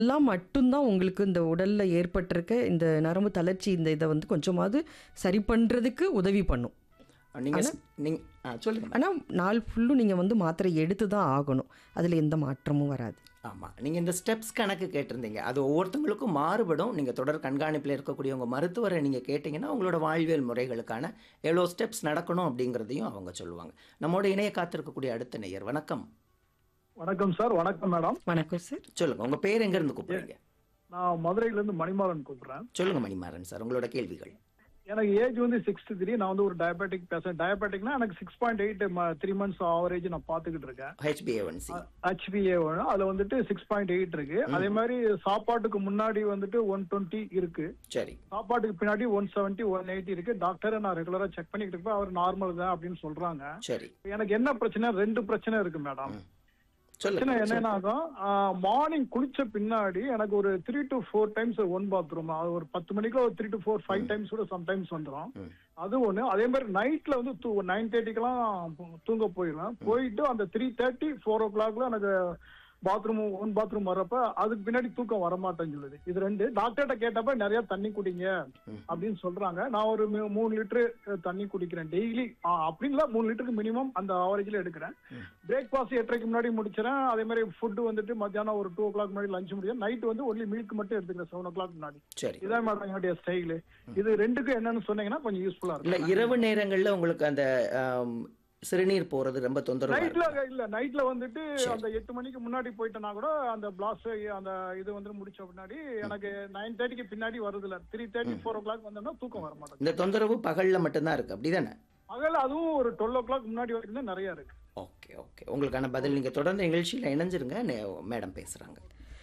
எல்லாம் மட்டும்தான் உங்களுக்கு இந்த உடல்ல ஏற்பட்டிருக்க இந்த நரம்பு தளர்ச்சி இந்த இதை வந்து கொஞ்சமாவது சரி பண்றதுக்கு உதவி பண்ணும் நீங்க நீங்க ஆ, சொல்லுங்க ஆனா நாள் ஃபுல்லும் நீங்க வந்து மாத்திரை எடுத்து தான் ஆகணும் அதுல எந்த மாற்றமும் வராது ஆமா நீங்க இந்த ஸ்டெப்ஸ் கணக்கு கேட்டிருந்தீங்க அது ஒவ்வொருத்தங்களுக்கும் மாறுபடும் நீங்க தொடர் கண்காணிப்பில் இருக்கக்கூடிய உங்க மருத்துவரை நீங்க கேட்டிங்கன்னா உங்களோட வாழ்வியல் முறைகளுக்கான எவ்வளோ ஸ்டெப்ஸ் நடக்கணும் அப்படிங்கிறதையும் அவங்க சொல்லுவாங்க நம்மோட இணைய காத்திருக்கக்கூடிய அடுத்த நேயர் வணக்கம் வணக்கம் சார் வணக்கம் மேடம் வணக்கம் சார் சொல்லுங்க உங்க பேர் எங்க இருந்து கூப்பிடுறீங்க நான் மதுரையில இருந்து மணிமாறன் கூப்பிடுறேன் சொல்லுங்க மணிமாறன் சார் உங்களோட கேள்விகள் எனக்கு ஏஜ் வந்து சிக்ஸ்டி த்ரீ நான் வந்து ஒரு டயபெட்டிக் பேசன் டயபெட்டிக்னா எனக்கு six point eight three months average நான் பாத்துக்கிட்டு இருக்கேன் ஹெச்பிஏஒன்சி ஹெச்பிஏ அதுல வந்துட்டு சிக்ஸ் பாயிண்ட் எயிட் இருக்கு அதே மாதிரி சாப்பாட்டுக்கு முன்னாடி வந்துட்டு ஒன் டுவெண்ட்டி இருக்கு சரி சாப்பாட்டுக்கு பின்னாடி ஒன் செவன்ட்டி ஒன் எயிட்டி இருக்கு டாக்டரை நான் ரெகுலரா செக் பண்ணிக்கிட்டு இருப்பேன் அவர் நார்மல் தான் அப்படின்னு சொல்றாங்க சரி எனக்கு என்ன பிரச்சனை ரெண்டு பிரச்சனை இருக்கு மேடம் பிரச்சனை சொல்லுங்க என்னன்னா மார்னிங் குளிச்ச பின்னாடி எனக்கு ஒரு three to four times one bathroom அது ஒரு பத்து மணிக்குள்ள ஒரு three to four five times கூட சம்டைம்ஸ் வந்துடும் ம். அது ஒண்ணு அதே மாதிரி நைட்ல வந்து நைன் தேர்ட்டிக்கெல்லாம் தூங்க போயிடுவேன் போயிட்டு அந்த த்ரீ தேர்ட்டி ஃபோர் ஓ கிளாக்ல எனக்கு பாத்ரூம் ஒன் பாத்ரூம் வர்றப்ப அதுக்கு பின்னாடி தூக்கம் வரமாட்டேன்னு சொல்லுது இது ரெண்டு டாக்டர்கிட்ட கேட்டப்ப நிறைய தண்ணி குடிங்க ம். அப்படின்னு சொல்றாங்க நான் ஒரு மூ- மூணு லிட்டரு தண்ணி குடிக்கிறேன் டெய்லி அப்படின்ல மூணு லிட்டருக்கு மினிமம் அந்த ஆவரேஜ்ல எடுக்கிறேன் ம். பிரேக்ஃபாஸ்ட் எட்டரைக்கு முன்னாடி முடிச்சிடறேன் அதே மாதிரி ஃபுட் வந்துட்டு மத்தியானம் ஒரு டூ ஓ கிளாக் முன்னாடி லஞ்ச் முடியும் நைட் வந்து ஒன்லி மில்க் மட்டும் எடுத்துக்கிறேன் செவன் ஓ கிளாக் முன்னாடி சரி இதான் மேடம் என்னுடைய ஸ்டைலு இது ரெண்டுக்கும் என்னன்னு சொன்னீங்கன்னா கொஞ்சம் யூஸ்ஃபுல்லா இல்ல இருக்கும் இரவு நேரங்கள்ல உங்களுக்கு அந்த ஆம், சிறுநீர் போறது ரொம்ப தொந்தரவு நைட்ல இல்ல நைட்ல வந்துட்டு அந்த எட்டு மணிக்கு முன்னாடி போயிட்டேன்னா கூட அந்த பிளாஸ்ட் அந்த இது வந்து முடிச்ச பின்னாடி எனக்கு நைன் தேர்ட்டிக்கு பின்னாடி வருது இல்ல three thirty four o'clock வந்தோம்னா தூக்கம் வர மாட்டேங்குது இந்த தொந்தரவு பகல்ல மட்டும்தான் இருக்கு அப்படிதானே பகல் அதுவும் ஒரு டுவெல் ஓ கிளாக் முன்னாடி வரைக்கும் தான் நிறைய இருக்கு ஓகே ஓகே உங்களுக்கான பதில் நீங்க தொடர்ந்து நிகழ்ச்சியில் இணைஞ்சிருங்க நே- மேடம் பேசுறாங்க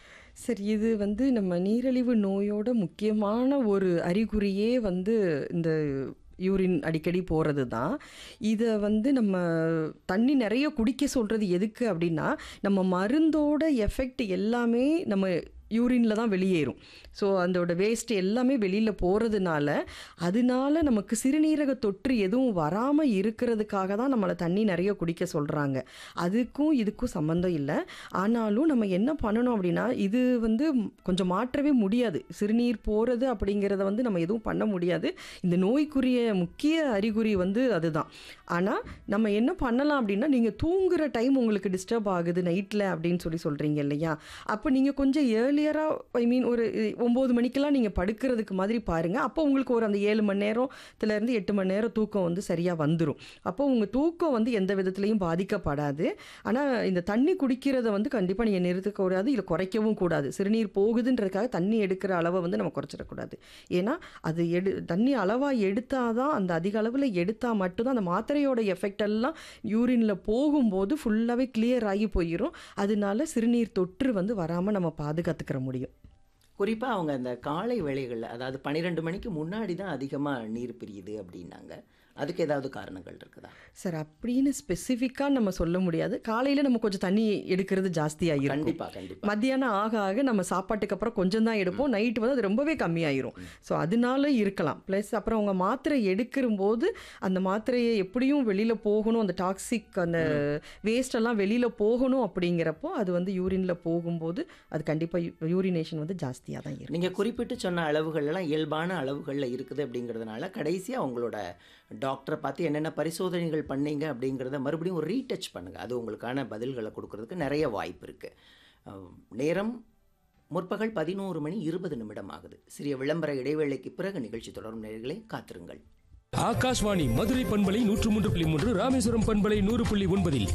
சரி இது வந்து நம்ம நீரிழிவு நோயோட முக்கியமான ஒரு அறிகுறியே வந்து இந்த யூரின் அடிக்கடி போகிறது தான் இதை வந்து நம்ம தண்ணி நிறைய குடிக்க சொல்கிறது எதுக்கு அப்படின்னா நம்ம மருந்தோட எஃபெக்ட் எல்லாமே நம்ம யூரினில் தான் வெளியேறும் ஸோ அதோட வேஸ்ட் எல்லாமே வெளியில் போகிறதுனால அதனால நமக்கு சிறுநீரக தொற்று எதுவும் வராமல் இருக்கிறதுக்காக தான் நம்மளை தண்ணி நிறைய குடிக்க சொல்கிறாங்க அதுக்கும் இதுக்கும் சம்மந்தம் இல்லை ஆனாலும் நம்ம என்ன பண்ணணும் அப்படின்னா இது வந்து கொஞ்சம் மாற்றவே முடியாது சிறுநீர் போகிறது அப்படிங்கிறத வந்து நம்ம எதுவும் பண்ண முடியாது இந்த நோய்க்குரிய முக்கிய அறிகுறி வந்து அதுதான் ஆனால் நம்ம என்ன பண்ணலாம் அப்படின்னா நீங்கள் தூங்குற டைம் உங்களுக்கு டிஸ்டர்ப் ஆகுது நைட்டில் அப்படின்னு சொல்லி சொல்கிறீங்க இல்லையா அப்போ நீங்கள் கொஞ்சம் ஏர்லியராக ஐ மீன் ஒரு ஒம்பது மணிக்கெல்லாம் நீங்கள் படுக்கிறதுக்கு மாதிரி பாருங்கள் அப்போ உங்களுக்கு ஒரு அந்த ஏழு மணி நேரத்துலேருந்து எட்டு மணி நேரம் தூக்கம் வந்து சரியாக வந்துடும் அப்போ உங்கள் தூக்கம் வந்து எந்த விதத்துலையும் பாதிக்கப்படாது ஆனால் இந்த தண்ணி குடிக்கிறத வந்து கண்டிப்பாக நீங்கள் நிறுத்தக்கூடாது இல்லை குறைக்கவும் கூடாது சிறுநீர் போகுதுன்றதுக்காக தண்ணி எடுக்கிற அளவை வந்து நம்ம குறைச்சிடக்கூடாது ஏன்னா அது எடு தண்ணி அளவாக எடுத்தால் தான் அந்த அதிக அளவில் எடுத்தால் மட்டும்தான் அந்த மாத்திரையோட எஃபெக்ட் எல்லாம் யூரினில் போகும்போது ஃபுல்லாகவே கிளியர் ஆகி போயிடும் அதனால சிறுநீர் தொற்று வந்து வராமல் நம்ம பாதுகாத்துக்கிற முடியும் குறிப்பா அவங்க அந்த காலை வேளைகள்ல அதாவது பன்னிரெண்டு மணிக்கு முன்னாடி தான் அதிகமா நீர் பிரியுது அப்படின்னாங்க அதுக்கு ஏதாவது காரணங்கள் இருக்குதா சார் அப்படின்னு ஸ்பெசிஃபிக்காக நம்ம சொல்ல முடியாது காலையில் நம்ம கொஞ்சம் தண்ணி எடுக்கிறது ஜாஸ்தியாக இருக்கும் கண்டிப்பா கண்டிப்பா மத்தியானம் ஆக ஆக நம்ம சாப்பாட்டுக்கு அப்புறம் கொஞ்சம் தான் எடுப்போம் நைட்டு வந்து அது ரொம்பவே கம்மியாயிரும் ஸோ அதனால இருக்கலாம் ப்ளஸ் அப்புறம் அவங்க மாத்திரை எடுக்கும்போது அந்த மாத்திரையை எப்படியும் வெளியில் போகணும் அந்த டாக்ஸிக் அந்த வேஸ்ட் எல்லாம் வெளியில் போகணும் அப்படிங்கிறப்போ அது வந்து யூரினில் போகும்போது அது கண்டிப்பாக யூரினேஷன் வந்து ஜாஸ்தியாக தான் இருக்கும் நீங்க குறிப்பிட்டு சொன்ன அளவுகள் எல்லாம் இயல்பான அளவுகள்ல இருக்குது அப்படிங்கிறதுனால கடைசியா உங்களோட டாக்டரை பார்த்து என்னென்ன பரிசோதனைகள் பண்ணீங்க அப்படிங்கிறத மறுபடியும் ஒரு ரீடச் பண்ணுங்க அது உங்களுக்கான பதில்களை கொடுக்கறதுக்கு நிறைய வாய்ப்பு இருக்கு அஹ், நேரம் முற்பகல் பதினோரு மணி இருபது நிமிடம் ஆகுது சிறிய விளம்பர இடைவேளைக்கு பிறகு நிகழ்ச்சி தொடரும் நேர்களே காத்திருங்கள் ஆகாஷ்வாணி மதுரை பண்பலை நூற்று மூன்று புள்ளி மூன்று ராமேஸ்வரம் பண்பலை நூறு புள்ளி ஒன்பதில்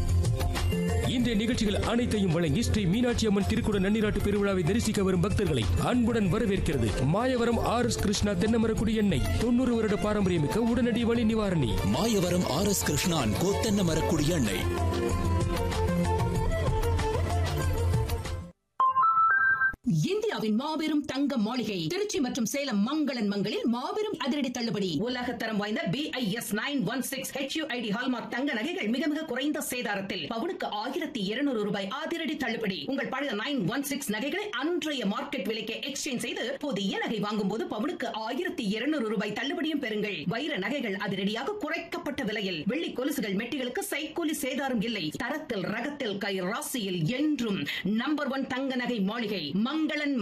இன்றைய நிகழ்ச்சிகள் அனைத்தையும் வழங்கி ஸ்ரீ மீனாட்சி அம்மன் திருக்குட நன்னிராட்டு பெருவிழாவை தரிசிக்க வரும் பக்தர்களை அன்புடன் வரவேற்கிறது மாயவரம் ஆர் எஸ் கிருஷ்ணா தென்னமரக்குடி எண்ணெய் தொண்ணூறு வருட பாரம்பரியமிக்க உடனடி வலி நிவாரணி மாயவரம் ஆர் எஸ் கிருஷ்ணான் கோத்தென்ன மரக்குடி எண்ணெய் இந்தியாவின் மாபெரும் தங்க மாளிகை திருச்சி மற்றும் சேலம் மங்களன் மங்களில் மாபெரும் அதிரடி தள்ளுபடி உலக தரம் வாய்ந்த BIS nine one six HUID hallmark தங்க நகைகள் மிக மிக குறைந்த சேதாரத்தில் பவுனுக்கு ஆயிரத்தி இருநூறு ரூபாய் அதிரடி தள்ளுபடி உங்கள் பழைய நைன் ஒன் சிக்ஸ் நகைகளை அன்றைய மார்க்கெட் விலைக்கு எக்ஸ்சேஞ்ச் செய்து புதிய நகை வாங்கும் போது பவுனுக்கு ஆயிரத்தி இருநூறு ரூபாய் தள்ளுபடியும் பெறுங்கள் வைர நகைகள் அதிரடியாக குறைக்கப்பட்ட விலையில் வெள்ளி கொலுசுகள் மெட்டிகளுக்கு சைக்கூலி சேதாரம் இல்லை தரத்தில் ரகத்தில் கை ராசியில் என்றும் நம்பர் ஒன் தங்க நகை மாளிகை மங்களன்